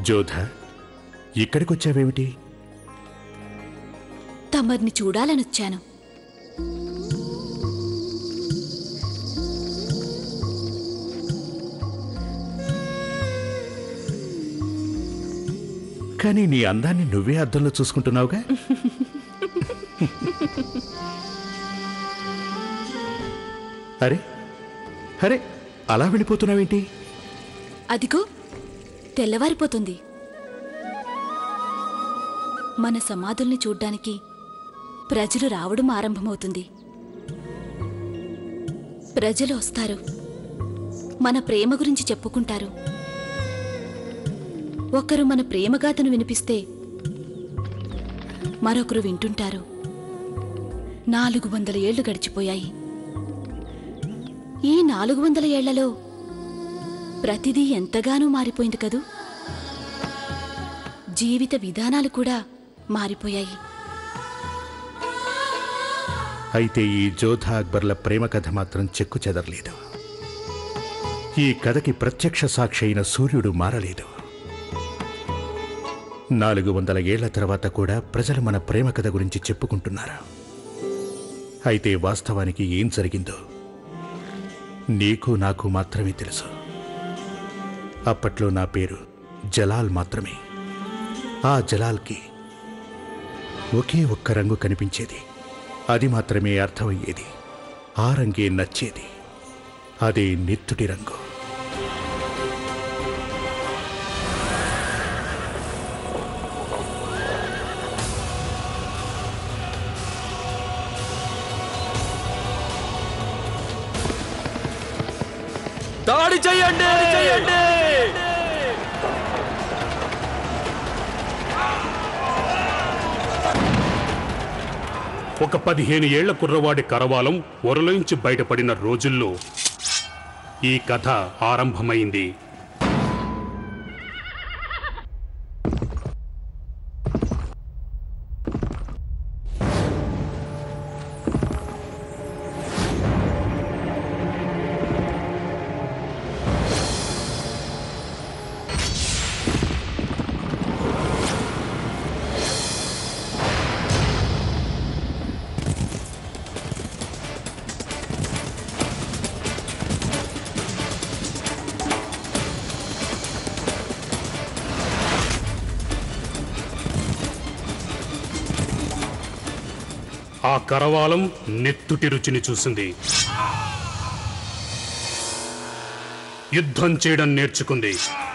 జోధ ఇక్కడికొచ్చావేమిటి తమర్ని చూడాలనొచ్చాను కానీ నీ అందాన్ని నువ్వే అద్దంలో చూసుకుంటున్నావుగా అరే అరే అలా వెళ్ళిపోతున్నావేంటి అదిగో తెల్లవారిపోతుంది మన సమాధుల్ని చూడ్డానికి ప్రజలు రావడం ఆరంభమవుతుంది ప్రజలు వస్తారు మన ప్రేమ గురించి చెప్పుకుంటారు ఒకరు మన ప్రేమగాథను వినిపిస్తే మరొకరు వింటుంటారు నాలుగు వందల ఏళ్లు గడిచిపోయాయి ఈ నాలుగు వందల ఏళ్లలో ప్రతిదీ ఎంతగానో మారిపోయింది కదూ జీవిత విధానాలు కూడా మారిపోయాయి అయితే ఈ జోధ అక్బర్ల ప్రేమ కథ మాత్రం చెక్కు చెదరలేదు ఈ కథకి ప్రత్యక్ష సాక్షి అయిన సూర్యుడు మారలేదు నాలుగు వందల ఏళ్ల తర్వాత కూడా ప్రజలు మన ప్రేమ కథ గురించి చెప్పుకుంటున్నారు అయితే వాస్తవానికి ఏం జరిగిందో నీకు నాకు మాత్రమే తెలుసు అప్పట్లో నా పేరు జలాల్ మాత్రమే ఆ జలాల్కి ఒకే ఒక్క రంగు కనిపించేది అది మాత్రమే అర్థమయ్యేది ఆ రంగే నచ్చేది అదే నెత్తుటి రంగు దాడి చేయండి చేయండి ఒక పదిహేను ఏళ్ల కుర్రవాడి కరవాలం ఒరలోంచి బయటపడిన రోజుల్లో ఈ కథ ఆరంభమైంది ఆ కరవాలం నెత్తుటి రుచిని చూసింది యుద్ధం చేయడం నేర్చుకుంది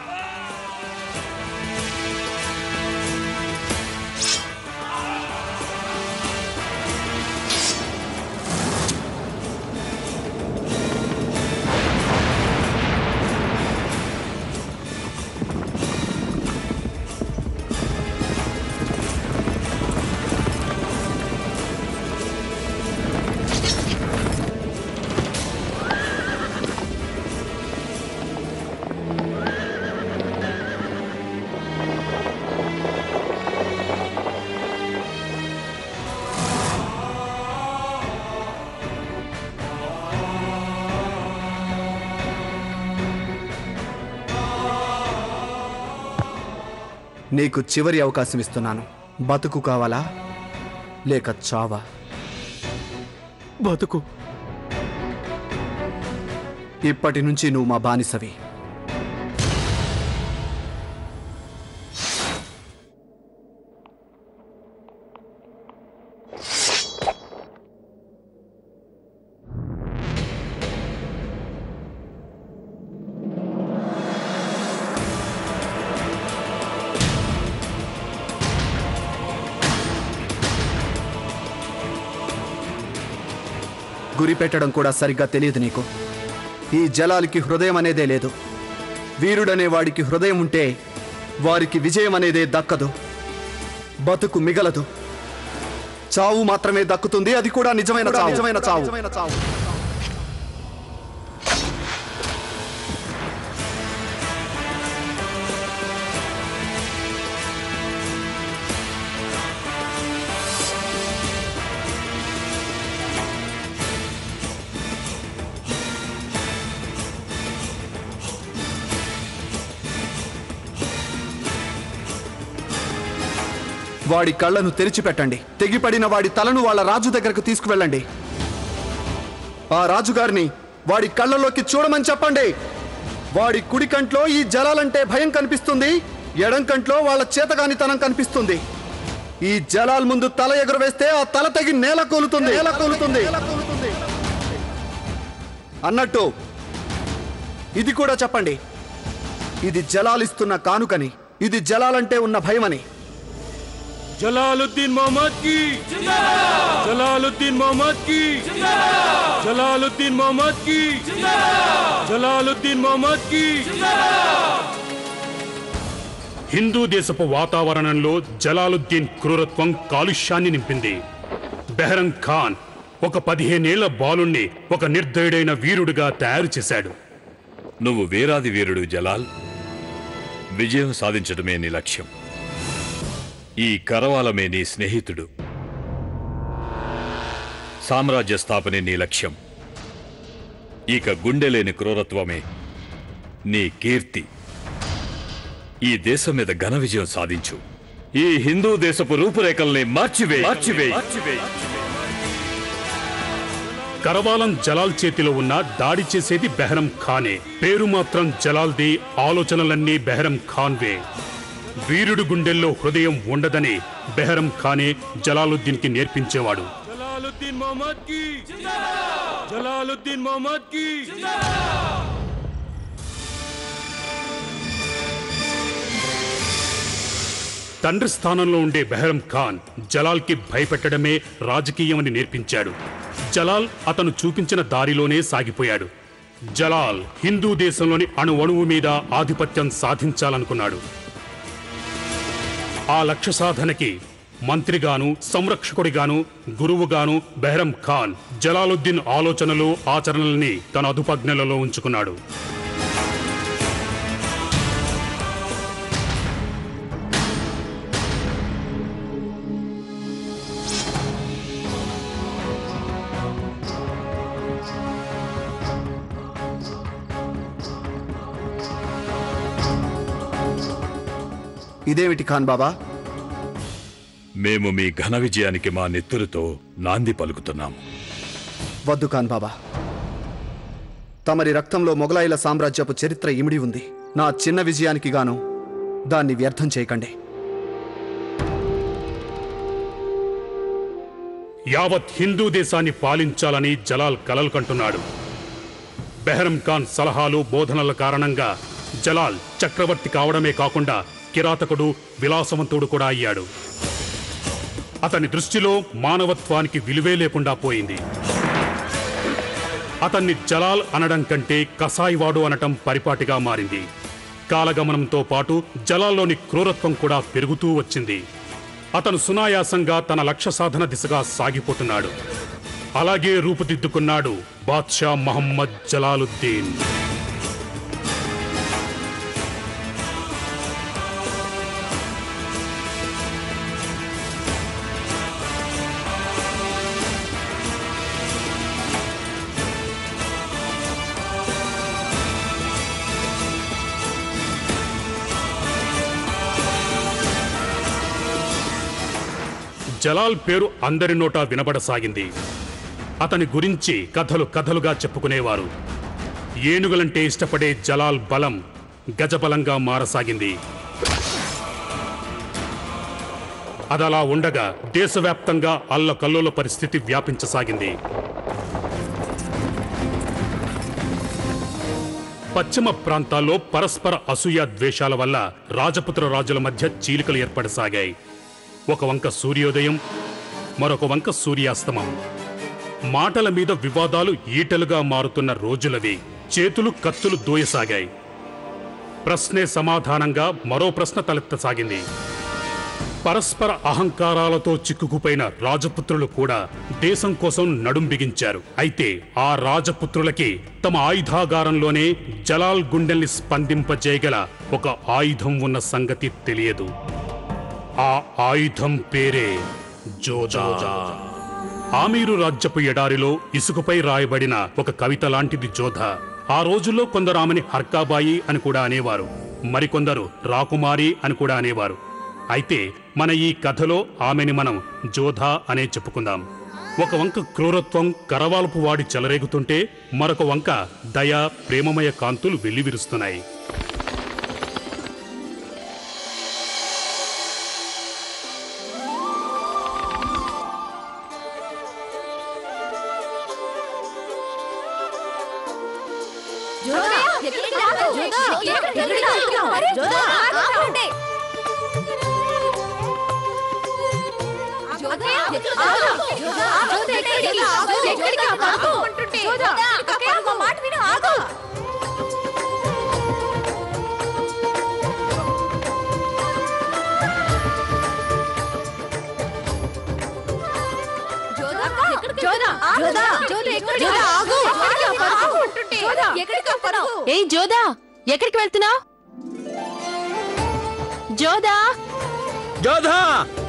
నీకు చివరి అవకాశం ఇస్తున్నాను బతుకు కావాలా లేక చావా బతుకు ఇప్పటి నుంచి నువ్వు మా బానిసవి గురి పెట్టడం కూడా సరిగ్గా తెలియదు నీకు ఈ జలాలకి హృదయం అనేదే లేదు వీరుడనే వాడికి హృదయం ఉంటే వారికి విజయం అనేదే దక్కదు బతుకు మిగలదు చావు మాత్రమే దక్కుతుంది అది కూడా నిజమైన చావు నిజమైన చావు వాడి కళ్ళను తెరిచిపెట్టండి తెగిపడిన వాడి తలను వాళ్ళ రాజు దగ్గరకు తీసుకువెళ్ళండి ఆ రాజుగారిని వాడి కళ్ళలోకి చూడమని చెప్పండి వాడి కుడి కంట్లో ఈ జలాలంటే భయం కనిపిస్తుంది ఎడం కంట్లో వాళ్ళ చేతగానితనం కనిపిస్తుంది ఈ జలాల్ ముందు తల ఎగురవేస్తే ఆ తల తెగి నేల కూలుతుంది నేల కూలుతుంది అన్నట్టు ఇది కూడా చెప్పండి ఇది జలాలిస్తున్న కానుకని ఇది జలాలంటే ఉన్న భయమని జలాలుద్దీన్ మొహమ్మద్ కి జలాలుద్దీన్ మొహమ్మద్ కి జలాలుద్దీన్ మొహమ్మద్ కి జలాలుద్దీన్ మొహమ్మద్ కి హిందూ దేశపు వాతావరణంలో జలాలుద్దీన్ క్రూరత్వం కాలుష్యాన్ని నింపింది బెహరం ఖాన్ ఒక పదిహేనేళ్ల బాలుణ్ణి ఒక నిర్దయుడైన వీరుడిగా తయారు చేశాడు నువ్వు వీరాది వీరుడు జలాల్ విజయం సాధించడమే నీ లక్ష్యం ఈ కరవాలమే నీ స్నేహితుడు సామ్రాజ్య స్థాపనే నీ లక్ష్యం ఇక గుండెలేని క్రూరత్వమే నీ కీర్తి ఈ దేశం మీద ఘన విజయం సాధించు ఈ హిందూ దేశపు రూపురేఖల్ని మార్చివే మార్చివే కరవాలం జలాల్ చేతిలో ఉన్న దాడి చేసేది బెహరం ఖానే పేరు మాత్రం జలాల్ది ఆలోచనలన్నీ బెహరం ఖాన్వే వీరుడు గుండెల్లో హృదయం ఉండదని బెహరం ఖానే జలాలుద్దీన్కి నేర్పించేవాడు జలాలుద్దీన్ మొహమ్మద్ కి జలాలుద్దీన్ మొహమ్మద్ కి తండ్రి స్థానంలో ఉండే బెహరం ఖాన్ జలాల్కి భయపెట్టడమే రాజకీయమని నేర్పించాడు జలాల్ అతను చూపించిన దారిలోనే సాగిపోయాడు జలాల్ హిందూ దేశంలోని అణు అణువు మీద ఆధిపత్యం సాధించాలనుకున్నాడు ఆ లక్ష్య సాధనకి మంత్రిగాను సంరక్షకుడిగాను గురువుగాను బెహరం ఖాన్ జలాలుద్దీన్ ఆలోచనలు ఆచరణల్ని తన అదుపజ్ఞలలో ఉంచుకున్నాడు ఇదేమిటి ఖాన్ బాబా మేము మీ ఘన విజయానికి మా నెత్తురుతో నాంది పలుకుతున్నాము వద్దు ఖాన్ బాబా తమరి రక్తంలో మొఘలాయిల సామ్రాజ్యపు చరిత్ర ఇమిడి ఉంది నా చిన్న విజయానికి గాను దాన్ని వ్యర్థం చేయకండి యావత్ హిందూ దేశాన్ని పాలించాలని జలాల్ కలలు కంటున్నాడు బెహరం ఖాన్ సలహాలు బోధనల కారణంగా జలాల్ చక్రవర్తి కావడమే కాకుండా కిరాతకుడు విలాసవంతుడు కూడా అయ్యాడు అతని దృష్టిలో మానవత్వానికి విలువే లేకుండా పోయింది అతన్ని జలాల్ అనడం కంటే కసాయివాడు అనటం పరిపాటిగా మారింది కాలగమనంతో పాటు జలాల్లోని క్రూరత్వం కూడా పెరుగుతూ వచ్చింది అతను సునాయాసంగా తన లక్ష్య సాధన దిశగా సాగిపోతున్నాడు అలాగే రూపుదిద్దుకున్నాడు బాద్షా మహమ్మద్ జలాలుద్దీన్ జలాల్ పేరు అందరి నోటా వినబడసాగింది అతని గురించి కథలు కథలుగా చెప్పుకునేవారు ఏనుగులంటే ఇష్టపడే జలాల్ బలం గజబలంగా మారసాగింది అదలా ఉండగా దేశవ్యాప్తంగా అల్లకల్లోల పరిస్థితి వ్యాపించసాగింది పశ్చిమ ప్రాంతాల్లో పరస్పర అసూయ ద్వేషాల వల్ల రాజపుత్ర రాజుల మధ్య చీలికలు ఏర్పడసాగాయి ఒక వంక సూర్యోదయం మరొక వంక సూర్యాస్తమం మాటల మీద వివాదాలు ఈటలుగా మారుతున్న రోజులవి చేతులు కత్తులు దూయసాగాయి ప్రశ్నే సమాధానంగా మరో ప్రశ్న తలెత్తసాగింది పరస్పర అహంకారాలతో చిక్కుకుపోయిన రాజపుత్రులు కూడా దేశం కోసం నడుం బిగించారు అయితే ఆ రాజపుత్రులకి తమ ఆయుధాగారంలోనే జలాల్ గుండెల్ని స్పందింపజేయగల ఒక ఆయుధం ఉన్న సంగతి తెలియదు ఆ ఆయుధం పేరే జోదా ఆమీరు రాజ్యపు ఎడారిలో ఇసుకపై రాయబడిన ఒక కవిత లాంటిది జోధ ఆ రోజుల్లో కొందరు ఆమెని హర్కాబాయి అని కూడా అనేవారు మరికొందరు రాకుమారి అని కూడా అనేవారు అయితే మన ఈ కథలో ఆమెని మనం జోధా అనే చెప్పుకుందాం ఒక వంక క్రూరత్వం కరవాల్పు వాడి చెలరేగుతుంటే మరొక వంక దయ ప్రేమమయ కాంతులు వెల్లివిరుస్తున్నాయి ఏయ్ జోదా ఎక్కడికి వెళ్తున్నావు జోదా జోధా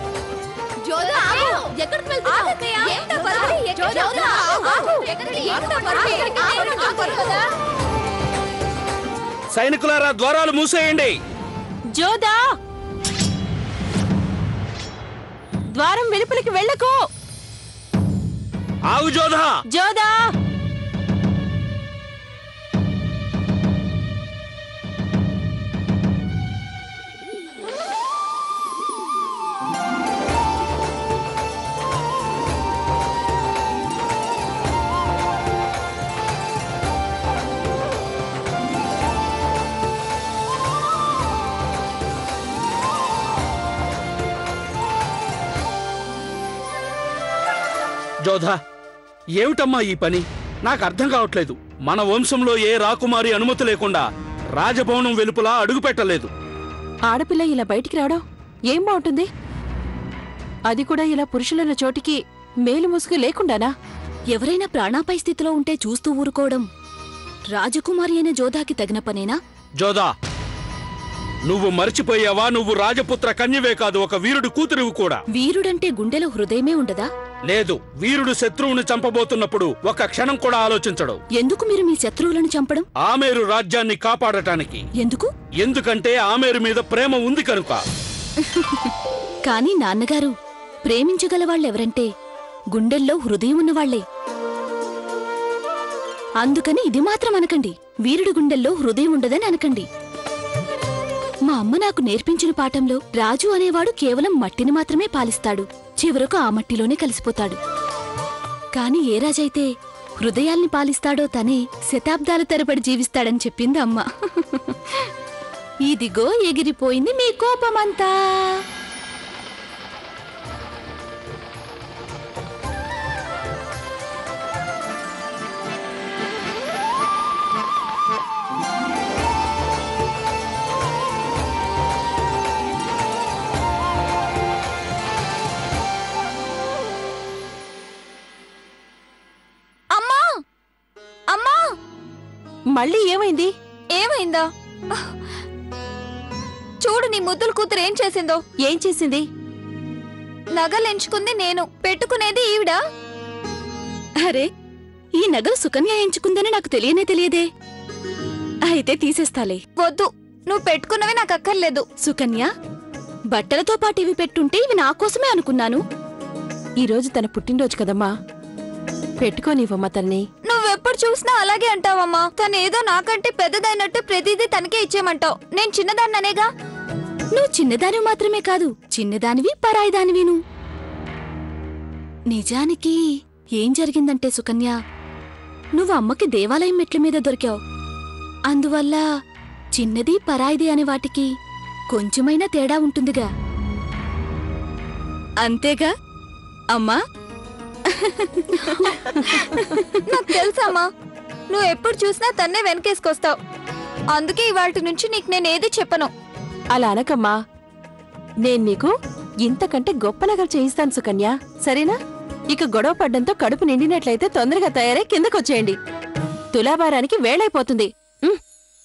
సైనికులారా ద్వారాలు మూసేయండి జోదా ద్వారం వెలుపలికి వెళ్ళకు ఆగు జోధా జోదా జోధా ఏమిటమ్మా ఈ పని నాకు అర్థం కావట్లేదు మన వంశంలో ఏ రాకుమారి అనుమతి లేకుండా రాజభవనం వెలుపల అడుగు పెట్టలేదు ఆడపిల్ల ఇలా బయటికి రావడం ఏం బాగుంటుంది అది కూడా ఇలా పురుషులున్న చోటికి మేలు ముసుగు లేకుండానా ఎవరైనా ప్రాణాపాయ స్థితిలో ఉంటే చూస్తూ ఊరుకోవడం రాజకుమారి అయిన జోధాకి తగిన పనేనా జోదా నువ్వు మర్చిపోయావా నువ్వు రాజపుత్ర కన్యవే కాదు ఒక వీరుడు కూతురువు కూడా వీరుడంటే గుండెలో హృదయమే ఉండదా లేదు వీరుడు శత్రువుని చంపబోతున్నప్పుడు ఒక క్షణం కూడా ఆలోచించడు ఎందుకు మీరు మీ శత్రువులను చంపడం ఆమెరు రాజ్యాన్ని కాపాడటానికి ఎందుకు ఎందుకంటే ఆమెరు మీద ప్రేమ ఉంది కనుక కానీ నాన్నగారు ప్రేమించగల వాళ్ళెవరంటే గుండెల్లో హృదయం ఉన్నవాళ్లే అందుకని ఇది మాత్రం అనకండి వీరుడి గుండెల్లో హృదయం ఉండదని అనకండి మా అమ్మ నాకు నేర్పించిన పాఠంలో రాజు అనేవాడు కేవలం మట్టిని మాత్రమే పాలిస్తాడు చివరకు ఆ మట్టిలోనే కలిసిపోతాడు కాని ఏ రాజైతే హృదయాల్ని పాలిస్తాడో తనే శతాబ్దాల తరబడి జీవిస్తాడని చెప్పింది అమ్మ ఇదిగో ఎగిరిపోయింది మీ కోపమంతా అమ్మా అమ్మా మళ్ళీ ఏమైంది ఏమైందా చూడు నీ ముద్దుల కూతురు ఏం చేసిందో ఏం చేసింది నగలు ఎంచుకుంది నేను పెట్టుకునేది ఈవిడ అరే ఈ నగలు సుకన్య ఎంచుకుందని నాకు తెలియనే తెలియదే అయితే తీసేస్తాలే వద్దు నువ్వు పెట్టుకున్నవి నాకు అక్కర్లేదు సుకన్య బట్టలతో పాటు ఇవి పెట్టుంటే ఇవి నా కోసమే అనుకున్నాను ఈ రోజు తన పుట్టినరోజు కదమ్మా పెట్టుకోనివ్వమ్మా తన్ని నువ్వెప్పుడు చూసినా అలాగే అంటావమ్మా తను ఏదో నాకంటే పెద్దదైనట్టు ప్రతిదీ తనకే ఇచ్చేయమంటావు నేను చిన్నదాన్ననేగా నువ్వు చిన్నదానివి మాత్రమే కాదు చిన్నదానివి పరాయిదానివిను నిజానికి ఏం జరిగిందంటే సుకన్య నువ్వు అమ్మకి దేవాలయం మెట్ల మీద దొరికావు అందువల్ల చిన్నది పరాయిది అనే వాటికి కొంచెమైనా తేడా ఉంటుందిగా అంతేగా అమ్మా నాకు తెలుసమ్మా నువ్వు ఎప్పుడు చూసినా తన్నే వెనకేసుకొస్తావు అందుకే ఇవాటి నుంచి నీకు నేను ఏది చెప్పను అలా అనకమ్మా నేను నీకు ఇంతకంటే గొప్ప నగలు చేయిస్తాను సుకన్య సరేనా ఇక గొడవ పడ్డంతో కడుపు నిండినట్లయితే తొందరగా తయారై కిందకొచ్చేయండి తులాభారానికి వేళైపోతుంది ఉమ్,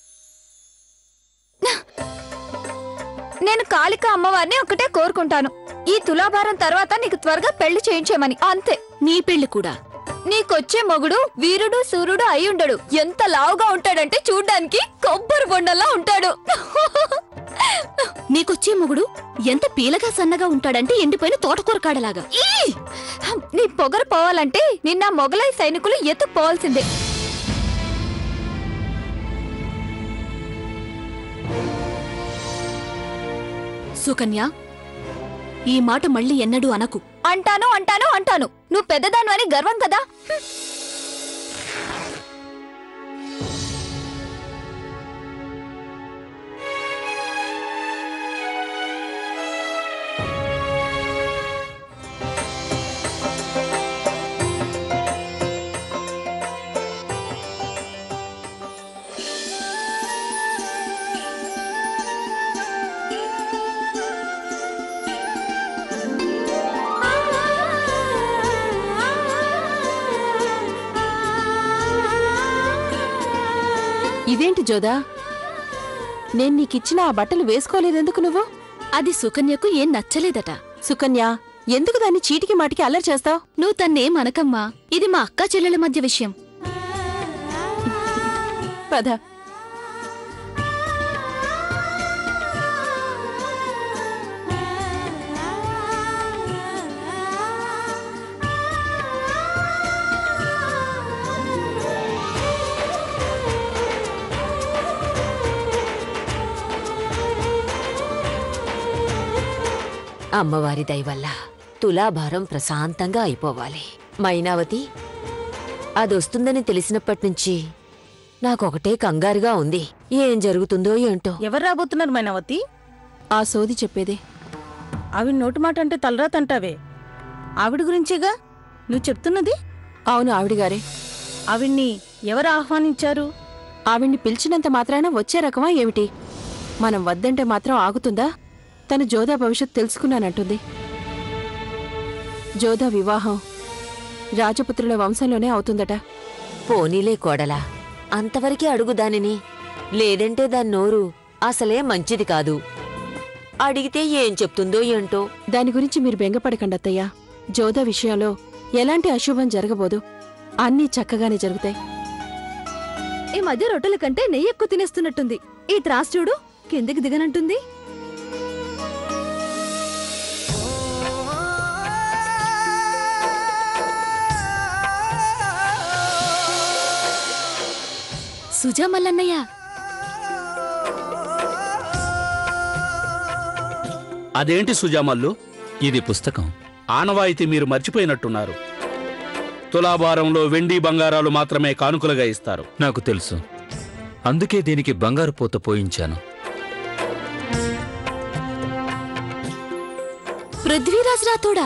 నేను కాళిక అమ్మవారిని ఒకటే కోరుకుంటాను ఈ తులాభారం తర్వాత నీకు త్వరగా పెళ్లి చేయించేమని అంతే నీ పెళ్లి కూడా నీకొచ్చే మొగుడు వీరుడు సూర్యుడు అయి ఉండడు ఎంత లావుగా ఉంటాడంటే చూడ్డానికి కొబ్బరి బొండలా ఉంటాడు నీకొచ్చే మొగుడు ఎంత పీలగా సన్నగా ఉంటాడంటే ఎండిపోయిన తోటకూర కాడలాగా ఈ! నీ పొగరు పోవాలంటే నిన్న మొగలై సైనికులు ఎత్తుకుపోవాల్సిందే సుకన్య ఈ మాట మళ్ళీ ఎన్నడూ అనకు అంటాను అంటాను అంటాను నువ్వు పెద్దదాను అని గర్వం కదా ఇదేంటి జోదా నేను నీకిచ్చిన ఆ బట్టలు వేసుకోలేదెందుకు నువ్వు అది సుకన్యకు ఏం నచ్చలేదట సుకన్య ఎందుకు దాన్ని చీటికి మాటికి అల్లరి చేస్తావు నువ్వు తన్నేం అనకమ్మా ఇది మా అక్కా చెల్లెల మధ్య విషయం పద అమ్మవారి దయవల్ల తులాభారం ప్రశాంతంగా అయిపోవాలి మైనావతి అదొస్తుందని తెలిసినప్పటినుంచి నాకొకటే కంగారుగా ఉంది ఏం జరుగుతుందో ఏంటో ఎవరు రాబోతున్నారు మైనావతి ఆ సోది చెప్పేదే ఆవిడ నోటి మాట అంటే తలరాత అంటావే ఆవిడ గురించేగా నువ్వు చెప్తున్నది అవును ఆవిడగారే ఆవిడ్ని ఎవరు ఆహ్వానించారు ఆవిడ్ని పిలిచినంత మాత్రాన వచ్చే రకమా ఏమిటి మనం వద్దంటే మాత్రం ఆగుతుందా తను జోదా భవిష్యత్ తెలుసుకున్నానంటుంది జోదా వివాహం రాజపుత్రుల వంశంలోనే అవుతుందట పోనీలే కోడలా అంతవరకే అడుగు దానిని లేదంటే దాని నోరు అసలే మంచిది కాదు అడిగితే ఏం చెప్తుందో ఏంటో దాని గురించి మీరు బెంగపడకండి అత్తయ్య జోదా విషయంలో ఎలాంటి అశుభం జరగబోదు అన్నీ చక్కగానే జరుగుతాయి ఈ మధ్య రొట్టెల కంటే నెయ్యి ఎక్కువ తినేస్తున్నట్టుంది ఈ త్రాస్ చూడు కిందికి దిగనంటుంది సుజా మల్లన్నయ్య అదేంటి సుజామల్లు ఇది పుస్తకం ఆనవాయితీ మీరు మర్చిపోయినట్టున్నారు తులాభారంలో వెండి బంగారాలు మాత్రమే కానుకలుగా ఇస్తారు నాకు తెలుసు అందుకే దీనికి బంగారు పూత పోయించాను పృథ్వీరాజ్ రాథోడా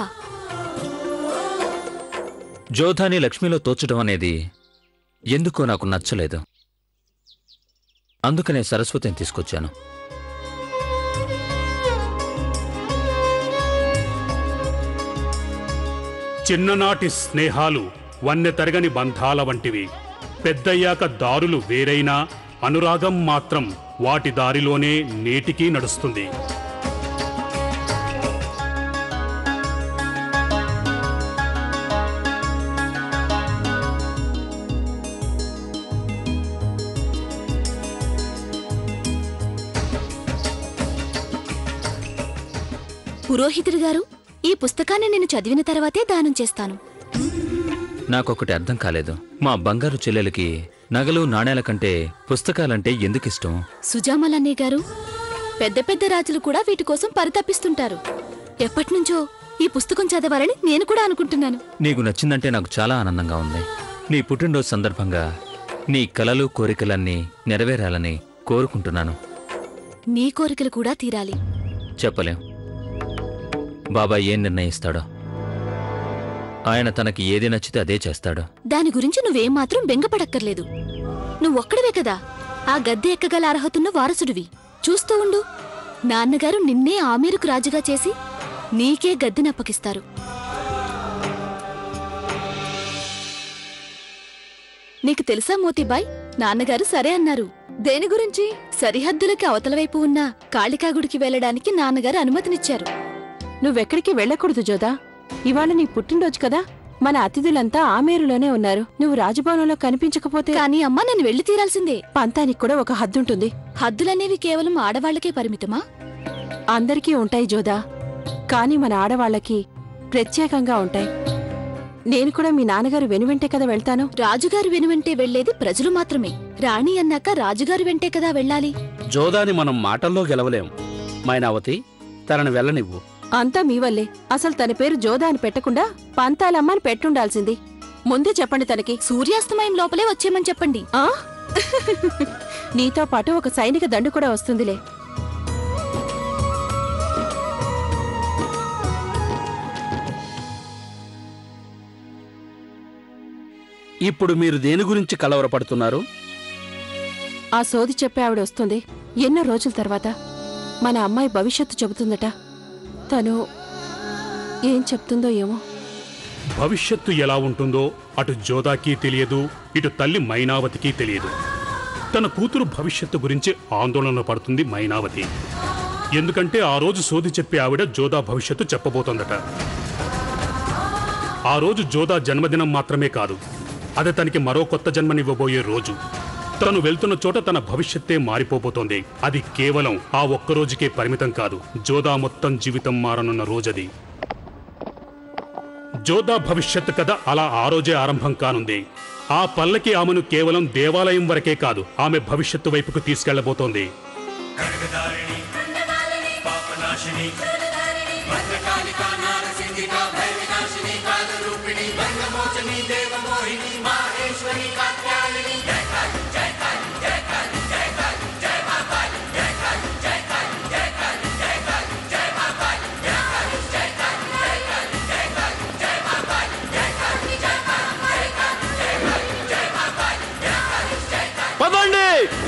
జోధాని లక్ష్మిలో తోచడం అనేది ఎందుకో నాకు నచ్చలేదు అందుకనే సరస్వతిని తీసుకొచ్చాను చిన్ననాటి స్నేహాలు వన్నె తరగని బంధాల వంటివి పెద్దయ్యాక దారులు వేరైనా అనురాగం మాత్రం వాటి దారిలోనే నేటికీ నడుస్తుంది పురోహితుడు గారు ఈ పుస్తకాన్ని నేను చదివిన తర్వాతే దానం చేస్తాను నాకొకటి అర్థం కాలేదు మా బంగారు చెల్లెలకి నగలు నాణేల కంటే పుస్తకాలంటే ఎందుకిష్టం సుజామలన్నయ్య గారు పెద్ద పెద్ద రాజులు కూడా వీటి కోసం పరితపిస్తుంటారు ఎప్పటినుంచో ఈ పుస్తకం చదవాలని నేను కూడా అనుకుంటున్నాను నీకు నచ్చిందంటే నాకు చాలా ఆనందంగా ఉంది నీ పుట్టినరోజు సందర్భంగా నీ కలలు కోరికలన్నీ నెరవేరాలని కోరుకుంటున్నాను నీ కోరికలు కూడా తీరాలి చెప్పలేం బాబా ఏం నిర్ణయిస్తాడో ఆయన తనకి ఏది నచ్చితే అదే చేస్తాడు దాని గురించి నువ్వేం మాత్రం బెంగపడక్కర్లేదు నువ్వొక్కడివే కదా ఆ గద్దె ఎక్కగల అర్హతున్న వారసుడివి చూస్తూ ఉండు నాన్నగారు నిన్నే ఆమీరుకు రాజుగా చేసి నీకే గద్దెనప్పగిస్తారు నీకు తెలుసా మోతీబాయ్ నాన్నగారు సరే అన్నారు దేని గురించి సరిహద్దులకి అవతల వైపు ఉన్న కాళికాగుడికి వెళ్ళడానికి నాన్నగారు అనుమతినిచ్చారు నువ్వెక్కడికి వెళ్ళకూడదు జోదా ఇవాళ నీ పుట్టినరోజు కదా మన అతిథులంతా ఆమేరులోనే ఉన్నారు నువ్వు రాజభవనంలో కనిపించకపోతే కానీ అమ్మా నన్ను వెళ్లి తీరాల్సిందే పంతానికి కూడా ఒక హద్దుంటుంది హద్దులనేవి కేవలం ఆడవాళ్లకే పరిమితమా అందరికీ ఉంటాయి జోదా కానీ మన ఆడవాళ్ళకి ప్రత్యేకంగా ఉంటాయి నేను కూడా మీ నాన్నగారు వెనువెంటే కదా వెళ్తాను రాజుగారు వెనువెంటే వెళ్లేది ప్రజలు మాత్రమే రాణి అన్నాక రాజుగారు వెంటే కదా వెళ్ళాలి జోదాని మనం మాటల్లో గెలవలేం మైనావతి తనని వెళ్ళనివ్వు అంతా మీ వల్లే అసలు తన పేరు జోదా అని పెట్టకుండా పంతాలమ్మ అని పెట్టుండాల్సింది ముందే చెప్పండి తనకి సూర్యాస్తమయం లోపలే వచ్చేయమని చెప్పండి ఆ నీతో పాటు ఒక సైనిక దండు కూడా వస్తుందిలే ఇప్పుడు మీరు దేని గురించి కలవరపడుతున్నారు ఆ సోది చెప్పే ఆవిడ వస్తుంది ఎన్నో రోజుల తర్వాత మన అమ్మాయి భవిష్యత్తు చెబుతుందట తను ఏం చెప్తుందో ఏమో భవిష్యత్తు ఎలా ఉంటుందో అటు జోదాకి తెలియదు ఇటు తల్లి మైనావతికి తెలియదు తన కూతురు భవిష్యత్తు గురించి ఆందోళన పడుతుంది మైనావతి ఎందుకంటే ఆ రోజు సోది చెప్పే ఆవిడ జోదా భవిష్యత్తు చెప్పబోతోందట ఆ రోజు జోదా జన్మదినం మాత్రమే కాదు అది తనకి మరో కొత్త జన్మనివ్వబోయే రోజు తను వెళ్తున్న చోట తన భవిష్యత్తే మారిపోబోతోంది అది కేవలం ఆ ఒక్క రోజుకే పరిమితం కాదు జోదా మొత్తం జీవితం మారనున్న రోజది జోదా భవిష్యత్ కథ అలా ఆ రోజే ఆరంభం కానుంది ఆ పల్లకి ఆమెను కేవలం దేవాలయం వరకే కాదు ఆమె భవిష్యత్తు వైపుకు తీసుకెళ్లబోతోంది పదండి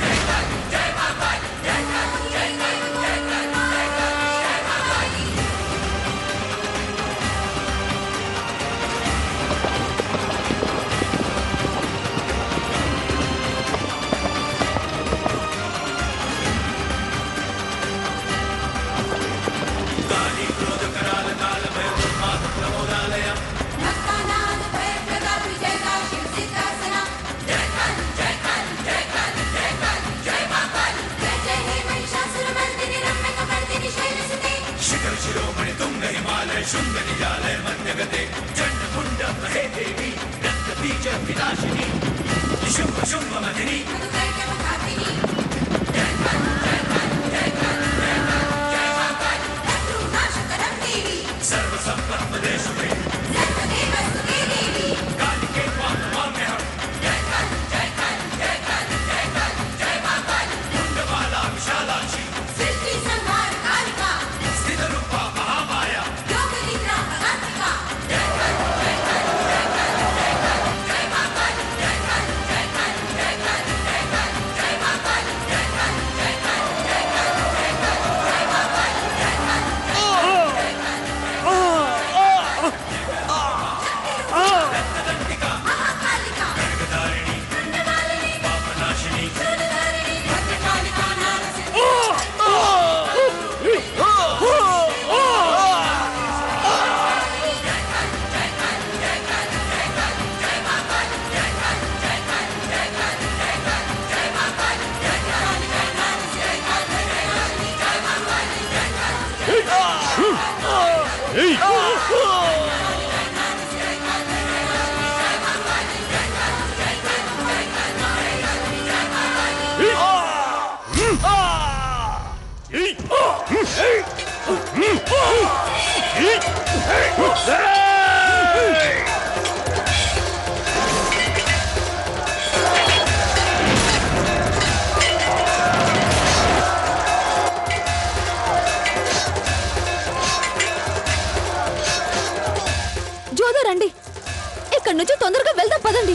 జోదా రండి ఇక్కడి నుంచి తొందరగా వెళ్దాం పదండి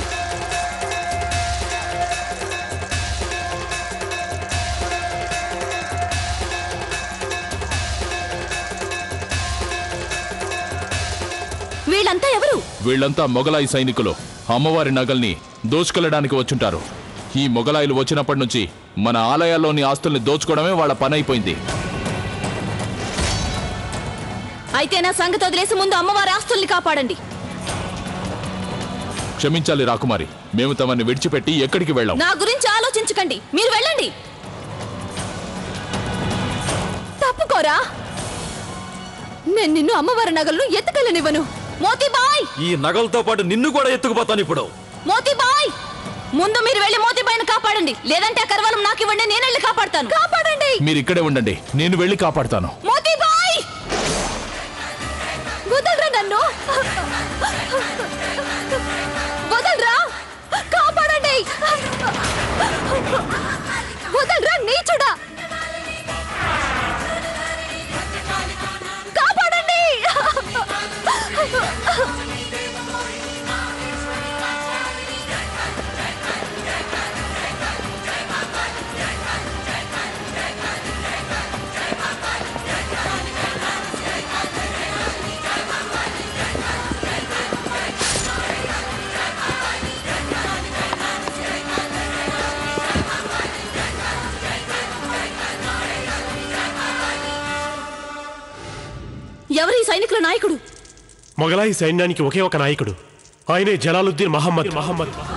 వీళ్ళంతా ఎవరు వీళ్ళంతా మొగలాయి సైనికులు అమ్మవారి నగల్ని దోచుకెళ్లడానికి వచ్చుంటారు ఈ మొగలాయిలు వచ్చినప్పటి నుంచి మన ఆలయాల్లోని ఆస్తుల్ని దోచుకోవడమే వాళ్ళ పని అయిపోయింది అయితే నా సంగతి వదిలేసి ముందు అమ్మవారి ఆస్తుల్ని కాపాడండి క్షమించాలి రాకుమారి మేము తమని విడిచిపెట్టి ఎక్కడికి వెళ్ళాం నా గురించి ఆలోచించకండి మీరు వెళ్ళండి తప్పుకోరా నేను నిన్ను అమ్మవారి నగలను ఎత్తుకెళ్ళనివ్వను మోతీబాయ్ ఈ నగలతో పాటు నిన్ను కూడా ఎత్తుకుపోతాను ఇప్పుడు మోతీబాయ్ ముందు మీరు వెళ్ళి మోతీబాయిని కాపాడండి లేదంటే ఆ కరవాలం నాకు ఇవ్వండి నేను వెళ్ళి కాపాడతాను కాపాడండి మీరు ఇక్కడే ఉండండి నేను వెళ్ళి కాపాడుతాను మోతీబాయ్ వదలరా నన్ను వదలరా కాపాడండి వదలరా నీచుడా కాపాడండి ఎవరి సైనికుల నాయకుడు మొఘలాయి సైన్యానికి ఒకే ఒక నాయకుడు ఆయనే జలాలుద్దీన్ మహమ్మద్ మహమ్మద్